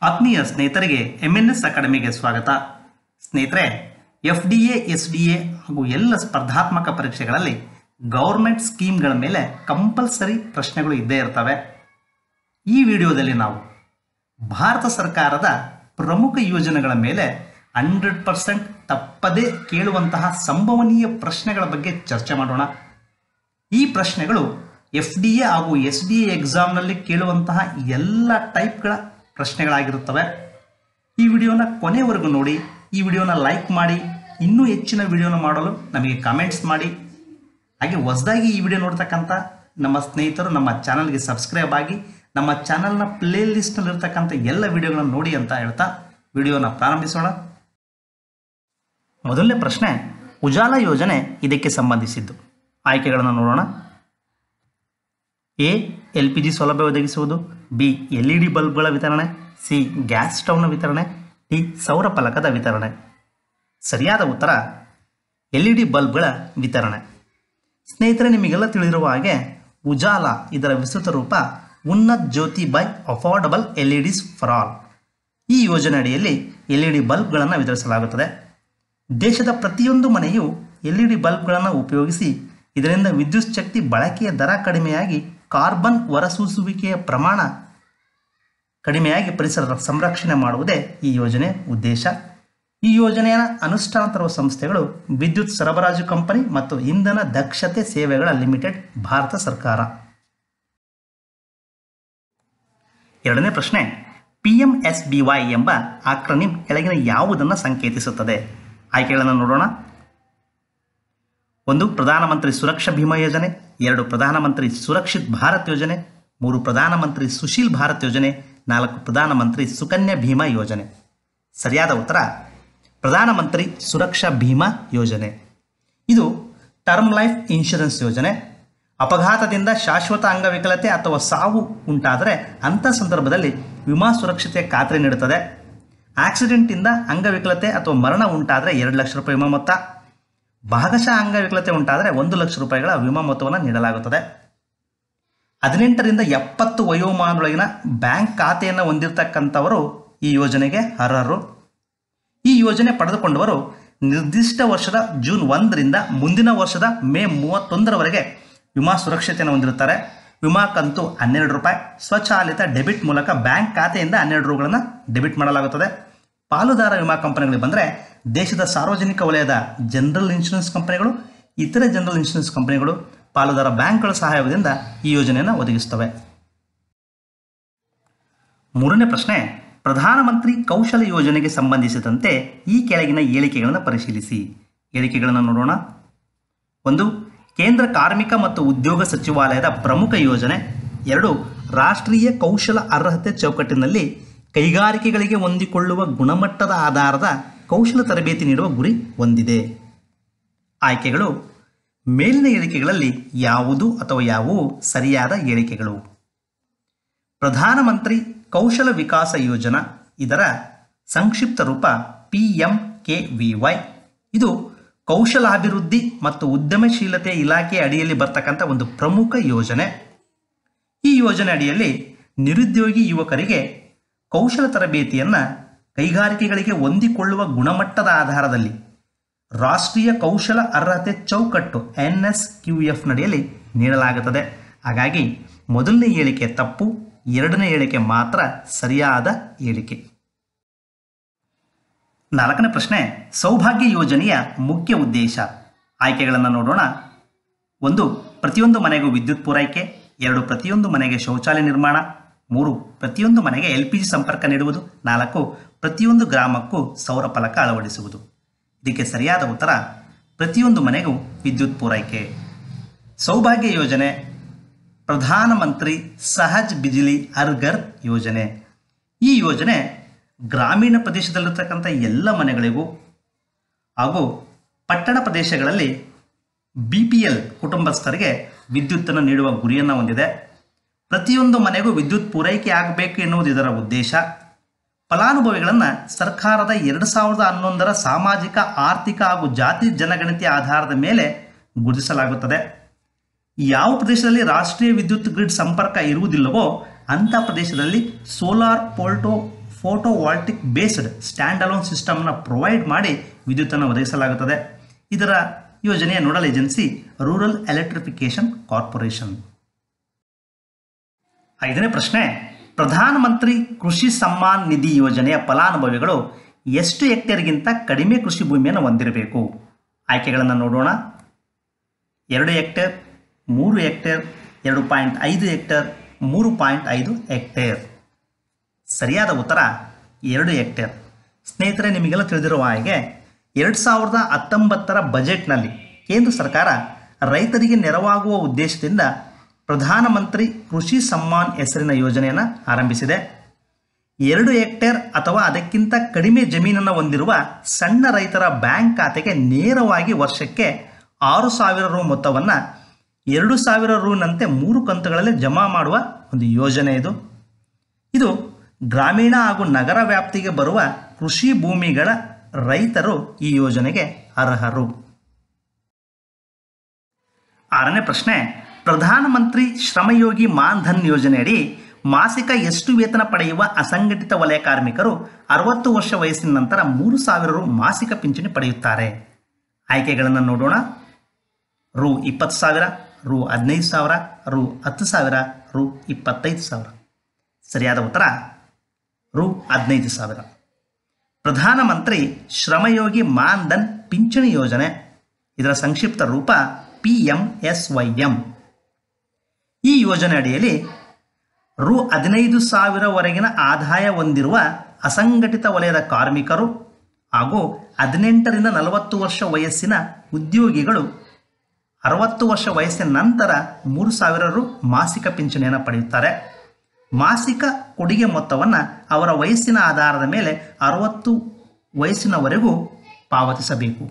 ಆತ್ಮೀಯ ಸ್ನೇಹಿತರಿಗೆ M N S ಅಕಾಡೆಮಿಗೆ ಸ್ವಾಗತ ಸ್ನೇಹಿತರೆ F D A S D A ಹಾಗೂ ಎಲ್ಲ ಸ್ಪರ್ಧಾತ್ಮಕ ಪರೀಕ್ಷೆಗಳಲ್ಲಿ ಗೌರ್ಮೆಂಟ್ ಸ್ಕೀಮ್ಗಳ ಮೇಲೆ ಕಂಪಲ್ಸರಿ ಪ್ರಶ್ನೆಗಳು ಇದ್ದೇ ಇರ್ತವೆ ಈ ವಿಡಿಯೋದಲ್ಲಿ ನಾವು ಭಾರತ ಸರ್ಕಾರದ ಪ್ರಮುಖ ಯೋಜನೆಗಳ ಮೇಲೆ ಹಂಡ್ರೆಡ್ ಪರ್ಸೆಂಟ್ ತಪ್ಪದೇ ಕೇಳುವಂತಹ ಸಂಭವನೀಯ ಪ್ರಶ್ನೆಗಳ ಬಗ್ಗೆ ಚರ್ಚೆ ಮಾಡೋಣ ಈ ಪ್ರಶ್ನೆಗಳು ಎಫ್ ಡಿ ಎ ಹಾಗೂ ಎಸ್ ಡಿ ಎ ಎಕ್ಸಾಮ್ನಲ್ಲಿ ಕೇಳುವಂತಹ ಎಲ್ಲ ಟೈಪ್ಗಳ ಪ್ರಶ್ನೆಗಳಾಗಿರುತ್ತವೆ ಈ ವಿಡಿಯೋನ ಕೊನೆವರೆಗೂ ನೋಡಿ ಈ ವಿಡಿಯೋನ ಲೈಕ್ ಮಾಡಿ ಇನ್ನೂ ಹೆಚ್ಚಿನ ವಿಡಿಯೋನ ಮಾಡಲು ನಮಗೆ ಕಾಮೆಂಟ್ಸ್ ಮಾಡಿ ಹಾಗೆ ಹೊಸದಾಗಿ ಈ ವಿಡಿಯೋ ನೋಡ್ತಕ್ಕಂಥ ನಮ್ಮ ಸ್ನೇಹಿತರು ನಮ್ಮ ಚಾನಲ್ಗೆ ಸಬ್ಸ್ಕ್ರೈಬ್ ಆಗಿ ನಮ್ಮ ಚಾನಲ್ನ ಪ್ಲೇ ಲಿಸ್ಟ್ನಲ್ಲಿರ್ತಕ್ಕಂಥ ಎಲ್ಲ ವಿಡಿಯೋಗಳನ್ನು ನೋಡಿ ಅಂತ ಹೇಳ್ತಾ ವಿಡಿಯೋನ ಪ್ರಾರಂಭಿಸೋಣ ಮೊದಲನೇ ಪ್ರಶ್ನೆ ಉಜಾಲ ಯೋಜನೆ ಇದಕ್ಕೆ ಸಂಬಂಧಿಸಿದ್ದು ಆಯ್ಕೆಗಳನ್ನು ನೋಡೋಣ ಎ ಎಲ್ ಪಿ ಜಿ ಸೌಲಭ್ಯ ಒದಗಿಸುವುದು ಬಿ ಎಲ್ ಇ ಡಿ ಬಲ್ಬ್ಗಳ ವಿತರಣೆ ಸಿ ಗ್ಯಾಸ್ ಸ್ಟವ್ನ ವಿತರಣೆ ಡಿ ಸೌರ ಫಲಕದ ವಿತರಣೆ ಸರಿಯಾದ ಉತ್ತರ ಎಲ್ ಇ ಡಿ ಬಲ್ಬ್ಗಳ ವಿತರಣೆ ಸ್ನೇಹಿತರೆ ನಿಮಗೆಲ್ಲ ತಿಳಿದಿರುವ ಹಾಗೆ ಉಜಾಲ ಇದರ ವಿಸ್ತೃತ ರೂಪ Unnat Jyoti by affordable L E Ds for all ಈ ಯೋಜನೆ ಅಡಿಯಲ್ಲಿ ಎಲ್ ಇ ಡಿ ಬಲ್ಬ್ಗಳನ್ನು ವಿತರಿಸಲಾಗುತ್ತದೆ ದೇಶದ ಪ್ರತಿಯೊಂದು ಮನೆಯು ಎಲ್ ಇ ಡಿ ಬಲ್ಬ್ಗಳನ್ನು ಉಪಯೋಗಿಸಿ ಇದರಿಂದ ವಿದ್ಯುತ್ ಶಕ್ತಿ ಬಳಕೆಯ ದರ ಕಡಿಮೆಯಾಗಿ ಕಾರ್ಬನ್ ಹೊರಸೂಸುವಿಕೆಯ ಪ್ರಮಾಣ ಕಡಿಮೆಯಾಗಿ ಪರಿಸರ ಸಂರಕ್ಷಣೆ ಮಾಡುವುದೇ ಈ ಯೋಜನೆ ಉದ್ದೇಶ ಈ ಯೋಜನೆಯ ಅನುಷ್ಠಾನ ತರುವ ಸಂಸ್ಥೆಗಳು ವಿದ್ಯುತ್ ಸರಬರಾಜು ಕಂಪನಿ ಮತ್ತು ಇಂಧನ ದಕ್ಷತೆ ಸೇವೆಗಳ ಲಿಮಿಟೆಡ್ ಭಾರತ ಸರ್ಕಾರ ಎರಡನೇ ಪ್ರಶ್ನೆ P M S B Y ಎಂಬ ಆಕ್ರನಿಮ್ ಕೆಳಗಿನ ಯಾವುದನ್ನು ಸಂಕೇತಿಸುತ್ತದೆ ಆಯ್ಕೆಗಳನ್ನು ನೋಡೋಣ ಒಂದು ಪ್ರಧಾನಮಂತ್ರಿ ಸುರಕ್ಷಾ ಭೀಮಾ ಯೋಜನೆ ಎರಡು ಪ್ರಧಾನಮಂತ್ರಿ ಸುರಕ್ಷಿತ್ ಭಾರತ್ ಯೋಜನೆ ಮೂರು ಪ್ರಧಾನಮಂತ್ರಿ ಸುಶೀಲ್ ಭಾರತ್ ಯೋಜನೆ ನಾಲ್ಕು ಪ್ರಧಾನಮಂತ್ರಿ ಸುಕನ್ಯಾ ಭೀಮಾ ಯೋಜನೆ ಸರಿಯಾದ ಉತ್ತರ ಪ್ರಧಾನಮಂತ್ರಿ ಸುರಕ್ಷಾ ಭೀಮಾ ಯೋಜನೆ ಇದು ಟರ್ಮ್ ಲೈಫ್ ಇನ್ಶೂರೆನ್ಸ್ ಯೋಜನೆ ಅಪಘಾತದಿಂದ ಶಾಶ್ವತ ಅಂಗವಿಕಲತೆ ಅಥವಾ ಸಾವು ಉಂಟಾದರೆ ಅಂಥ ಸಂದರ್ಭದಲ್ಲಿ ವಿಮಾ ಸುರಕ್ಷತೆಯ ಖಾತ್ರಿ ನೀಡುತ್ತದೆ ಆಕ್ಸಿಡೆಂಟಿಂದ ಅಂಗವಿಕಲತೆ ಅಥವಾ ಮರಣ ಉಂಟಾದರೆ ಎರಡು ಲಕ್ಷ ರೂಪಾಯಿ ವಿಮಾ ಮೊತ್ತ ಭಾಗಶಃ ಅಂಗವಿಕಲತೆ ಉಂಟಾದರೆ ಒಂದು ಲಕ್ಷ ರೂಪಾಯಿಗಳ ವಿಮಾ ಮೊತ್ತವನ್ನು ನೀಡಲಾಗುತ್ತದೆ ಹದಿನೆಂಟರಿಂದ ಎಪ್ಪತ್ತು ವಯೋಮಾನದೊಳಗಿನ ಬ್ಯಾಂಕ್ ಖಾತೆಯನ್ನು ಹೊಂದಿರತಕ್ಕಂಥವರು ಈ ಯೋಜನೆಗೆ ಅರ್ಹರು ಈ ಯೋಜನೆ ಪಡೆದುಕೊಂಡವರು ನಿರ್ದಿಷ್ಟ ವರ್ಷದ ಜೂನ್ ಒಂದರಿಂದ ಮುಂದಿನ ವರ್ಷದ ಮೇ ಮೂವತ್ತೊಂದರವರೆಗೆ ವಿಮಾ ಸುರಕ್ಷತೆಯನ್ನು ಹೊಂದಿರುತ್ತಾರೆ ವಿಮಾ ಕಂತು ಹನ್ನೆರಡು ರೂಪಾಯಿ ಸ್ವಚಾಲಿತ ಡೆಬಿಟ್ ಮೂಲಕ ಬ್ಯಾಂಕ್ ಖಾತೆಯಿಂದ ಹನ್ನೆರಡು ರೂಗಳನ್ನು ಡೆಬಿಟ್ ಮಾಡಲಾಗುತ್ತದೆ ಪಾಲುದಾರ ವಿಮಾ ಕಂಪನಿಗಳಿಗೆ ಬಂದರೆ ದೇಶದ ಸಾರ್ವಜನಿಕ ವಲಯದ ಜನರಲ್ ಇನ್ಶೂರೆನ್ಸ್ ಕಂಪನಿಗಳು ಇತರೆ ಜನರಲ್ ಇನ್ಶೂರೆನ್ಸ್ ಕಂಪನಿಗಳು ಪಾಲುದಾರ ಬ್ಯಾಂಕ್ಗಳ ಸಹಾಯದಿಂದ ಈ ಯೋಜನೆಯನ್ನು ಒದಗಿಸುತ್ತವೆ ಮೂರನೇ ಪ್ರಶ್ನೆ ಪ್ರಧಾನಮಂತ್ರಿ ಕೌಶಲ ಯೋಜನೆಗೆ ಸಂಬಂಧಿಸಿದಂತೆ ಈ ಕೆಳಗಿನ ಹೇಳಿಕೆಗಳನ್ನು ಪರಿಶೀಲಿಸಿ ಹೇಳಿಕೆಗಳನ್ನು ನೋಡೋಣ ಒಂದು ಕೇಂದ್ರ ಕಾರ್ಮಿಕ ಮತ್ತು ಉದ್ಯೋಗ ಸಚಿವಾಲಯದ ಪ್ರಮುಖ ಯೋಜನೆ ಎರಡು ರಾಷ್ಟ್ರೀಯ ಕೌಶಲ ಅರ್ಹತೆ ಚೌಕಟ್ಟಿನಲ್ಲಿ ಕೈಗಾರಿಕೆಗಳಿಗೆ ಹೊಂದಿಕೊಳ್ಳುವ ಗುಣಮಟ್ಟದ ಆಧಾರದ ಕೌಶಲ ತರಬೇತಿ ನೀಡುವ ಗುರಿ ಹೊಂದಿದೆ ಆಯ್ಕೆಗಳು ಮೇಲಿನ ಹೇಳಿಕೆಗಳಲ್ಲಿ ಯಾವುದು ಅಥವಾ ಯಾವುವು ಸರಿಯಾದ ಹೇಳಿಕೆಗಳು ಪ್ರಧಾನಮಂತ್ರಿ ಕೌಶಲ ವಿಕಾಸ ಯೋಜನಾ ಇದರ ಸಂಕ್ಷಿಪ್ತ ರೂಪ P M K V Y ಇದು ಕೌಶಲಾಭಿವೃದ್ಧಿ ಮತ್ತು ಉದ್ಯಮಶೀಲತೆ ಇಲಾಖೆ ಅಡಿಯಲ್ಲಿ ಬರ್ತಕ್ಕಂಥ ಒಂದು ಪ್ರಮುಖ ಯೋಜನೆ ಈ ಯೋಜನೆ ಅಡಿಯಲ್ಲಿ ನಿರುದ್ಯೋಗಿ ಯುವಕರಿಗೆ ಕೌಶಲ ತರಬೇತಿಯನ್ನು ಕೈಗಾರಿಕೆಗಳಿಗೆ ಹೊಂದಿಕೊಳ್ಳುವ ಗುಣಮಟ್ಟದ ಆಧಾರದಲ್ಲಿ ರಾಷ್ಟ್ರೀಯ ಕೌಶಲ ಅರ್ಹತೆ ಚೌಕಟ್ಟು ಎನ್ ಎಸ್ ಕ್ಯೂ ಎಫ್ ನಡಿಯಲ್ಲಿ ನೀಡಲಾಗುತ್ತದೆ ಹಾಗಾಗಿ ಮೊದಲನೇ ಹೇಳಿಕೆ ತಪ್ಪು ಎರಡನೇ ಹೇಳಿಕೆ ಮಾತ್ರ ಸರಿಯಾದ ಹೇಳಿಕೆ ನಾಲ್ಕನೇ ಪ್ರಶ್ನೆ ಸೌಭಾಗ್ಯ ಯೋಜನೆಯ ಮುಖ್ಯ ಉದ್ದೇಶ ಆಯ್ಕೆಗಳನ್ನು ನೋಡೋಣ ಒಂದು ಪ್ರತಿಯೊಂದು ಮನೆಗೂ ವಿದ್ಯುತ್ ಪೂರೈಕೆ ಎರಡು ಪ್ರತಿಯೊಂದು ಮನೆಗೆ ಶೌಚಾಲಯ ನಿರ್ಮಾಣ ಮೂರು ಪ್ರತಿಯೊಂದು ಮನೆಗೆ ಎಲ್ ಪಿ ಜಿ ಸಂಪರ್ಕ ನೀಡುವುದು ನಾಲ್ಕು ಪ್ರತಿಯೊಂದು ಗ್ರಾಮಕ್ಕೂ ಸೌರ ಫಲಕ ಅಳವಡಿಸುವುದು ಇದಕ್ಕೆ ಸರಿಯಾದ ಉತ್ತರ ಪ್ರತಿಯೊಂದು ಮನೆಗೂ ವಿದ್ಯುತ್ ಪೂರೈಕೆ ಸೌಭಾಗ್ಯ ಯೋಜನೆ ಪ್ರಧಾನಮಂತ್ರಿ ಸಹಜ್ ಬಿಜಿಲಿ ಅರ್ಗರ್ ಯೋಜನೆ ಈ ಯೋಜನೆ ಗ್ರಾಮೀಣ ಪ್ರದೇಶದಲ್ಲಿರ್ತಕ್ಕಂಥ ಎಲ್ಲ ಮನೆಗಳಿಗೂ ಹಾಗೂ ಪಟ್ಟಣ ಪ್ರದೇಶಗಳಲ್ಲಿ ಬಿ ಪಿ ಎಲ್ ಕುಟುಂಬಸ್ಥರಿಗೆ ವಿದ್ಯುತ್ತನ್ನು ನೀಡುವ ಗುರಿಯನ್ನು ಹೊಂದಿದೆ ಪ್ರತಿಯೊಂದು ಮನೆಗೂ ವಿದ್ಯುತ್ ಪೂರೈಕೆ ಆಗಬೇಕು ಎನ್ನುವುದು ಇದರ ಉದ್ದೇಶ ಫಲಾನುಭವಿಗಳನ್ನು ಸರ್ಕಾರದ ಎರಡು ಸಾವಿರದ ಹನ್ನೊಂದರ ಸಾಮಾಜಿಕ ಆರ್ಥಿಕ ಹಾಗೂ ಜಾತಿ ಜನಗಣತಿ ಆಧಾರದ ಮೇಲೆ ಗುರುತಿಸಲಾಗುತ್ತದೆ ಯಾವ ಪ್ರದೇಶದಲ್ಲಿ ರಾಷ್ಟ್ರೀಯ ವಿದ್ಯುತ್ ಗ್ರಿಡ್ ಸಂಪರ್ಕ ಇರುವುದಿಲ್ಲವೋ ಅಂಥ ಪ್ರದೇಶದಲ್ಲಿ ಸೋಲಾರ್ ಪೋಲ್ಟೋ ಫೋಟೋವಾಲ್ಟಿಕ್ ಬೇಸ್ಡ್ ಸ್ಟ್ಯಾಂಡ್ ಅಲೋನ್ ಸಿಸ್ಟಮ್ನ ಪ್ರೊವೈಡ್ ಮಾಡಿ ವಿದ್ಯುತ್ತನ್ನು ಒದಗಿಸಲಾಗುತ್ತದೆ ಇದರ ಯೋಜನೆಯ nodal agency rural electrification corporation ಐದನೇ ಪ್ರಶ್ನೆ ಪ್ರಧಾನಮಂತ್ರಿ ಕೃಷಿ ಸಮ್ಮಾನ್ ನಿಧಿ ಯೋಜನೆಯ ಫಲಾನುಭವಿಗಳು ಎಷ್ಟು ಹೆಕ್ಟೇರ್ಗಿಂತ ಕಡಿಮೆ ಕೃಷಿ ಭೂಮಿಯನ್ನು ಹೊಂದಿರಬೇಕು ಆಯ್ಕೆಗಳನ್ನು ನೋಡೋಣ ಎರಡು ಹೆಕ್ಟೇರ್ ಮೂರು ಹೆಕ್ಟೇರ್ ಎರಡು ಪಾಯಿಂಟ್ ಐದು ಹೆಕ್ಟೇರ್ ಮೂರು ಪಾಯಿಂಟ್ ಐದು ಹೆಕ್ಟೇರ್ ಸರಿಯಾದ ಉತ್ತರ ಎರಡು ಹೆಕ್ಟೇರ್ ಸ್ನೇಹಿತರೆ ನಿಮಗೆಲ್ಲ ತಿಳಿದಿರುವ ಹಾಗೆ ಎರಡು ಸಾವಿರದ ಹತ್ತೊಂಬತ್ತರ ಬಜೆಟ್ನಲ್ಲಿ ಕೇಂದ್ರ ಸರ್ಕಾರ ರೈತರಿಗೆ ನೆರವಾಗುವ ಉದ್ದೇಶದಿಂದ ಪ್ರಧಾನಮಂತ್ರಿ ಕೃಷಿ ಸಮ್ಮಾನ್ ಹೆಸರಿನ ಯೋಜನೆಯನ್ನು ಆರಂಭಿಸಿದೆ ಎರಡು ಹೆಕ್ಟೇರ್ ಅಥವಾ ಅದಕ್ಕಿಂತ ಕಡಿಮೆ ಜಮೀನನ್ನು ಹೊಂದಿರುವ ಸಣ್ಣ ರೈತರ ಬ್ಯಾಂಕ್ ಖಾತೆಗೆ ನೇರವಾಗಿ ವರ್ಷಕ್ಕೆ ಆರು ಸಾವಿರ ರು ಮೊತ್ತವನ್ನು ಎರಡು ಸಾವಿರ ರುನಂತೆ ಮೂರು ಕಂತುಗಳಲ್ಲಿ ಜಮಾ ಮಾಡುವ ಒಂದು ಯೋಜನೆ ಇದು ಇದು ಗ್ರಾಮೀಣ ಹಾಗೂ ನಗರ ವ್ಯಾಪ್ತಿಗೆ ಬರುವ ಕೃಷಿ ಭೂಮಿಗಳ ರೈತರು ಈ ಯೋಜನೆಗೆ ಅರ್ಹರು ಆರನೇ ಪ್ರಶ್ನೆ ಪ್ರಧಾನಮಂತ್ರಿ ಶ್ರಮಯೋಗಿ ಮಾನ್ಧನ್ ಯೋಜನೆಯಡಿ ಮಾಸಿಕ ಎಷ್ಟು ವೇತನ ಪಡೆಯುವ ಅಸಂಘಟಿತ ವಲಯ ಕಾರ್ಮಿಕರು ಅರವತ್ತು ವರ್ಷ ವಯಸ್ಸಿನ ನಂತರ ಮೂರು ಸಾವಿರ ರು ಮಾಸಿಕ ಪಿಂಚಣಿ ಪಡೆಯುತ್ತಾರೆ ಆಯ್ಕೆಗಳನ್ನು ನೋಡೋಣ ರು ಇಪ್ಪತ್ತು ಸಾವಿರ ರು ಹದಿನೈದು ಸಾವಿರ ರು ಹತ್ತು ಸಾವಿರ ರು ಇಪ್ಪತ್ತೈದು ಸಾವಿರ ಸರಿಯಾದ ಉತ್ತರ ರು ಹದಿನೈದು ಸಾವಿರ ಪ್ರಧಾನಮಂತ್ರಿ ಶ್ರಮಯೋಗಿ ಮಾನ್ಧನ್ ಪಿಂಚಣಿ ಯೋಜನೆ ಇದರ ಸಂಕ್ಷಿಪ್ತ ರೂಪ P M S Y M ಈ ಯೋಜನೆ ಅಡಿಯಲ್ಲಿ ರು ಹದಿನೈದು ಸಾವಿರವರೆಗಿನ ಆದಾಯ ಹೊಂದಿರುವ ಅಸಂಘಟಿತ ವಲಯದ ಕಾರ್ಮಿಕರು ಹಾಗೂ ಹದಿನೆಂಟರಿಂದ ನಲವತ್ತು ವರ್ಷ ವಯಸ್ಸಿನ ಉದ್ಯೋಗಿಗಳು ಅರವತ್ತು ವರ್ಷ ವಯಸ್ಸಿನ ನಂತರ ಮೂರು ಸಾವಿರ ರು ಮಾಸಿಕ ಪಿಂಚಣಿಯನ್ನು ಪಡೆಯುತ್ತಾರೆ ಮಾಸಿಕ ಕೊಡುಗೆ ಮೊತ್ತವನ್ನು ಅವರ ವಯಸ್ಸಿನ ಆಧಾರದ ಮೇಲೆ ಅರವತ್ತು ವಯಸ್ಸಿನವರೆಗೂ ಪಾವತಿಸಬೇಕು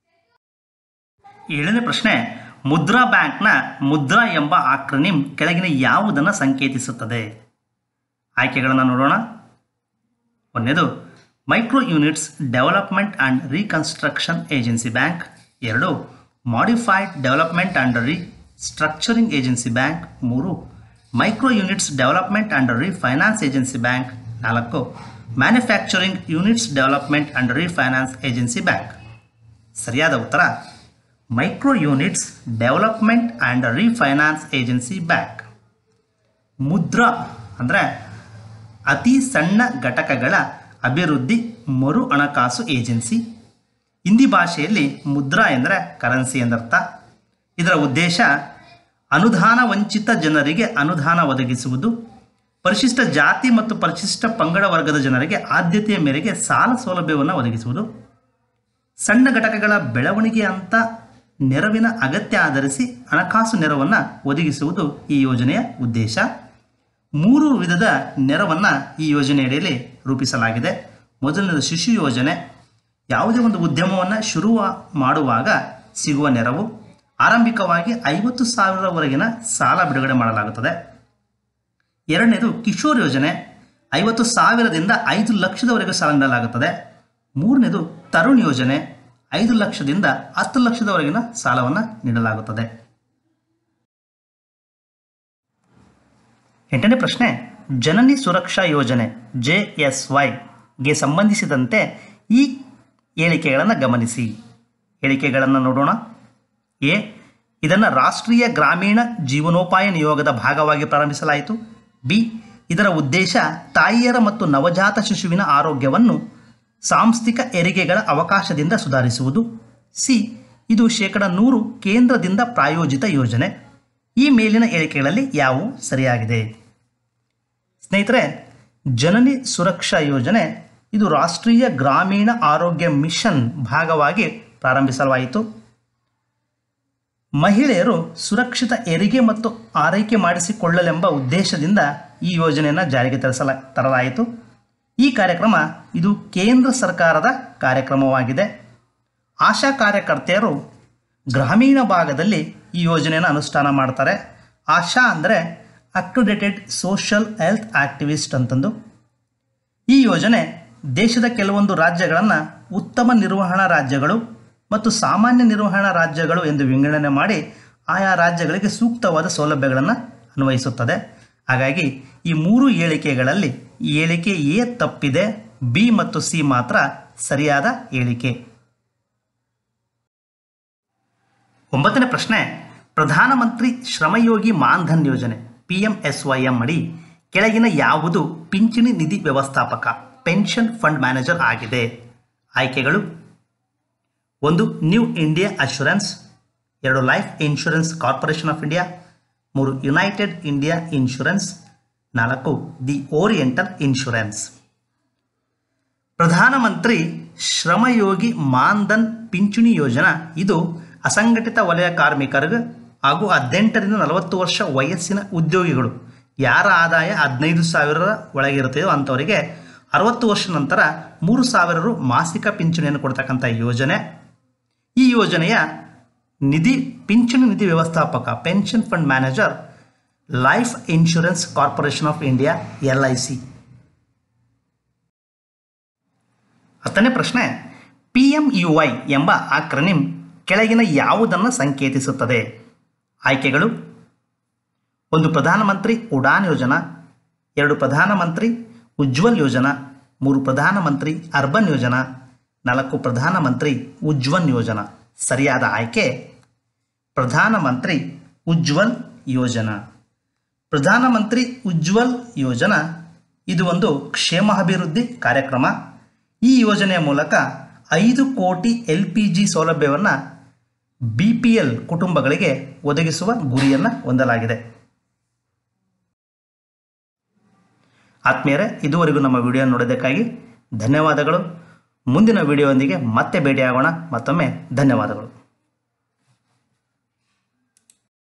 ಏಳನೇ ಪ್ರಶ್ನೆ ಮುದ್ರಾ ಬ್ಯಾಂಕ್ನ ಮುದ್ರಾ ಎಂಬ ಆಕ್ರನಿಮ್ ಕೆಳಗಿನ ಯಾವುದನ್ನು ಸಂಕೇತಿಸುತ್ತದೆ ಆಯ್ಕೆಗಳನ್ನು ನೋಡೋಣ ಒಂದನೇದು micro units development and reconstruction agency bank ಎರಡು modified development and restructuring agency bank ಮೂರು micro units development and refinance agency bank ನಾಲ್ಕು manufacturing units development and refinance agency bank ಸರಿಯಾದ ಉತ್ತರ micro units development and refinance agency bank Mudra ಅಂದರೆ ಅತಿ ಸಣ್ಣ ಘಟಕಗಳ ಅಭಿವೃದ್ಧಿ ಮರು ಹಣಕಾಸು ಏಜೆನ್ಸಿ ಹಿಂದಿ ಭಾಷೆಯಲ್ಲಿ ಮುದ್ರಾ ಎಂದರೆ ಕರೆನ್ಸಿ ಎಂದರ್ಥ ಇದರ ಉದ್ದೇಶ ಅನುದಾನ ವಂಚಿತ ಜನರಿಗೆ ಅನುದಾನ ಒದಗಿಸುವುದು ಪರಿಶಿಷ್ಟ ಜಾತಿ ಮತ್ತು ಪರಿಶಿಷ್ಟ ಪಂಗಡ ವರ್ಗದ ಜನರಿಗೆ ಆದ್ಯತೆಯ ಮೇರೆಗೆ ಸಾಲ ಸೌಲಭ್ಯವನ್ನು ಒದಗಿಸುವುದು ಸಣ್ಣ ಘಟಕಗಳ ಬೆಳವಣಿಗೆ ಅಂತ ನೆರವಿನ ಅಗತ್ಯ ಆಧರಿಸಿ ಹಣಕಾಸು ನೆರವನ್ನು ಒದಗಿಸುವುದು ಈ ಯೋಜನೆಯ ಉದ್ದೇಶ ಮೂರು ವಿಧದ ನೆರವನ್ನು ಈ ಯೋಜನೆಯಡಿಯಲ್ಲಿ ರೂಪಿಸಲಾಗಿದೆ ಮೊದಲನೇದು ಶಿಶು ಯೋಜನೆ ಯಾವುದೇ ಒಂದು ಉದ್ಯಮವನ್ನು ಶುರು ಮಾಡುವಾಗ ಸಿಗುವ ನೆರವು ಆರಂಭಿಕವಾಗಿ ಐವತ್ತು ಸಾವಿರವರೆಗಿನ ಸಾಲ ಬಿಡುಗಡೆ ಮಾಡಲಾಗುತ್ತದೆ ಎರಡನೇದು ಕಿಶೋರ್ ಯೋಜನೆ ಐವತ್ತು ಸಾವಿರದಿಂದ ಐದು ಲಕ್ಷದವರೆಗೂ ಸಾಲ ನೀಡಲಾಗುತ್ತದೆ ಮೂರನೇದು ತರುಣ್ ಯೋಜನೆ ಐದು ಲಕ್ಷದಿಂದ ಹತ್ತು ಲಕ್ಷದವರೆಗಿನ ಸಾಲವನ್ನು ನೀಡಲಾಗುತ್ತದೆ ಎಂಟನೇ ಪ್ರಶ್ನೆ ಜನನಿ ಸುರಕ್ಷಾ ಯೋಜನೆ ಜೆ ಎಸ್ ವೈಗೆ ಸಂಬಂಧಿಸಿದಂತೆ ಈ ಹೇಳಿಕೆಗಳನ್ನು ಗಮನಿಸಿ ಹೇಳಿಕೆಗಳನ್ನು ನೋಡೋಣ ಎ ಇದನ್ನು ರಾಷ್ಟ್ರೀಯ ಗ್ರಾಮೀಣ ಜೀವನೋಪಾಯ ನಿಯೋಗದ ಭಾಗವಾಗಿ ಪ್ರಾರಂಭಿಸಲಾಯಿತು ಬಿ ಇದರ ಉದ್ದೇಶ ತಾಯಿಯರ ಮತ್ತು ನವಜಾತ ಶಿಶುವಿನ ಆರೋಗ್ಯವನ್ನು ಸಾಂಸ್ಥಿಕ ಹೆರಿಗೆಗಳ ಅವಕಾಶದಿಂದ ಸುಧಾರಿಸುವುದು ಸಿ ಇದು ಶೇಕಡ ನೂರು ಕೇಂದ್ರದಿಂದ ಪ್ರಾಯೋಜಿತ ಯೋಜನೆ ಈ ಮೇಲಿನ ಹೇಳಿಕೆಗಳಲ್ಲಿ ಯಾವುವು ಸರಿಯಾಗಿದೆ ಸ್ನೇಹಿತರೆ ಜನನಿ ಸುರಕ್ಷಾ ಯೋಜನೆ ಇದು ರಾಷ್ಟ್ರೀಯ ಗ್ರಾಮೀಣ ಆರೋಗ್ಯ ಮಿಷನ್ ಭಾಗವಾಗಿ ಪ್ರಾರಂಭಿಸಲಾಯಿತು ಮಹಿಳೆಯರು ಸುರಕ್ಷಿತ ಹೆರಿಗೆ ಮತ್ತು ಆರೈಕೆ ಮಾಡಿಸಿಕೊಳ್ಳಲೆಂಬ ಉದ್ದೇಶದಿಂದ ಈ ಯೋಜನೆಯನ್ನು ಜಾರಿಗೆ ತರಿಸಲ ತರಲಾಯಿತು ಈ ಕಾರ್ಯಕ್ರಮ ಇದು ಕೇಂದ್ರ ಸರ್ಕಾರದ ಕಾರ್ಯಕ್ರಮವಾಗಿದೆ ಆಶಾ ಕಾರ್ಯಕರ್ತೆಯರು ಗ್ರಾಮೀಣ ಭಾಗದಲ್ಲಿ ಈ ಯೋಜನೆಯನ್ನು ಅನುಷ್ಠಾನ ಮಾಡ್ತಾರೆ ಆಶಾ ಅಂದರೆ ಅಕ್ರಿಡೇಟೆಡ್ ಸೋಷಲ್ ಹೆಲ್ತ್ ಆಕ್ಟಿವಿಸ್ಟ್ ಅಂತಂದು ಈ ಯೋಜನೆ ದೇಶದ ಕೆಲವೊಂದು ರಾಜ್ಯಗಳನ್ನು ಉತ್ತಮ ನಿರ್ವಹಣಾ ರಾಜ್ಯಗಳು ಮತ್ತು ಸಾಮಾನ್ಯ ನಿರ್ವಹಣಾ ರಾಜ್ಯಗಳು ಎಂದು ವಿಂಗಡಣೆ ಮಾಡಿ ಆಯಾ ರಾಜ್ಯಗಳಿಗೆ ಸೂಕ್ತವಾದ ಸೌಲಭ್ಯಗಳನ್ನು ಅನ್ವಯಿಸುತ್ತದೆ ಹಾಗಾಗಿ ಈ ಮೂರು ಹೇಳಿಕೆಗಳಲ್ಲಿ ಈ ಹೇಳಿಕೆ ಎ ತಪ್ಪಿದೆ ಬಿ ಮತ್ತು ಸಿ ಮಾತ್ರ ಸರಿಯಾದ ಹೇಳಿಕೆ ಒಂಬತ್ತನೇ ಪ್ರಶ್ನೆ ಪ್ರಧಾನಮಂತ್ರಿ ಶ್ರಮಯೋಗಿ ಮಾನ್ಧನ್ ಯೋಜನೆ P M S Y M ಅಡಿ ಕೆಳಗಿನ ಯಾವುದು ಪಿಂಚಣಿ ನಿಧಿ ವ್ಯವಸ್ಥಾಪಕ ಪೆನ್ಷನ್ ಫಂಡ್ ಮ್ಯಾನೇಜರ್ ಆಗಿದೆ ಆಯ್ಕೆಗಳು ಒಂದು ನ್ಯೂ ಇಂಡಿಯಾ ಅಶ್ಯೂರೆನ್ಸ್ ಎರಡು life insurance corporation of India ಮೂರು ಯುನೈಟೆಡ್ ಇಂಡಿಯಾ ಇನ್ಶೂರೆನ್ಸ್ ನಾಲ್ಕು the oriental insurance Pradhanmantri Shramyogi Maandhan ಪಿಂಚಣಿ ಯೋಜನಾ ಇದು ಅಸಂಘಟಿತ ವಲಯ ಕಾರ್ಮಿಕರಿಗೆ ಹಾಗೂ ಹದಿನೆಂಟರಿಂದ ನಲವತ್ತು ವರ್ಷ ವಯಸ್ಸಿನ ಉದ್ಯೋಗಿಗಳು ಯಾರ ಆದಾಯ ಹದಿನೈದು ಸಾವಿರದ ಒಳಗಿರುತ್ತದೋ ಅಂಥವರಿಗೆ ಅರವತ್ತು ವರ್ಷ ನಂತರ ಮೂರು ಸಾವಿರ ರು ಮಾಸಿಕ ಪಿಂಚಣಿಯನ್ನು ಕೊಡ್ತಕ್ಕಂಥ ಯೋಜನೆ ಈ ಯೋಜನೆಯ ನಿಧಿ ಪಿಂಚಣಿ ನಿಧಿ ವ್ಯವಸ್ಥಾಪಕ pension fund manager life insurance corporation of India L I C ಹತ್ತನೇ ಪ್ರಶ್ನೆ ಪಿ ಎಂ ಯು ವೈ ಎಂಬ ಆಕ್ರನಿಮ್ ಕೆಳಗಿನ ಯಾವುದನ್ನು ಸಂಕೇತಿಸುತ್ತದೆ ಆಯ್ಕೆಗಳು ಒಂದು ಪ್ರಧಾನಮಂತ್ರಿ ಉಡಾನ್ ಯೋಜನಾ ಎರಡು ಪ್ರಧಾನಮಂತ್ರಿ ಉಜ್ವಲ್ ಯೋಜನಾ ಮೂರು ಪ್ರಧಾನಮಂತ್ರಿ ಅರ್ಬನ್ ಯೋಜನಾ ನಾಲ್ಕು ಪ್ರಧಾನಮಂತ್ರಿ ಉಜ್ವನ್ ಯೋಜನಾ ಸರಿಯಾದ ಆಯ್ಕೆ ಪ್ರಧಾನಮಂತ್ರಿ ಉಜ್ವಲ್ ಯೋಜನಾ ಪ್ರಧಾನಮಂತ್ರಿ ಉಜ್ವಲ್ ಯೋಜನಾ ಇದು ಒಂದು ಕ್ಷೇಮಾಭಿವೃದ್ಧಿ ಕಾರ್ಯಕ್ರಮ ಈ ಯೋಜನೆಯ ಮೂಲಕ ಐದು ಕೋಟಿ ಎಲ್ ಪಿ ಜಿ ಸೌಲಭ್ಯವನ್ನು ಬಿ ಪಿ ಎಲ್ ಕುಟುಂಬಗಳಿಗೆ ಒದಗಿಸುವ ಗುರಿಯನ್ನು ಹೊಂದಲಾಗಿದೆ ಆತ್ಮೀಯರೇ ಇದುವರೆಗೂ ನಮ್ಮ ವಿಡಿಯೋ ನೋಡೋದಕ್ಕಾಗಿ ಧನ್ಯವಾದಗಳು ಮುಂದಿನ ವಿಡಿಯೋದೊಂದಿಗೆ ಮತ್ತೆ ಭೇಟಿಯಾಗೋಣ ಮತ್ತೊಮ್ಮೆ ಧನ್ಯವಾದಗಳು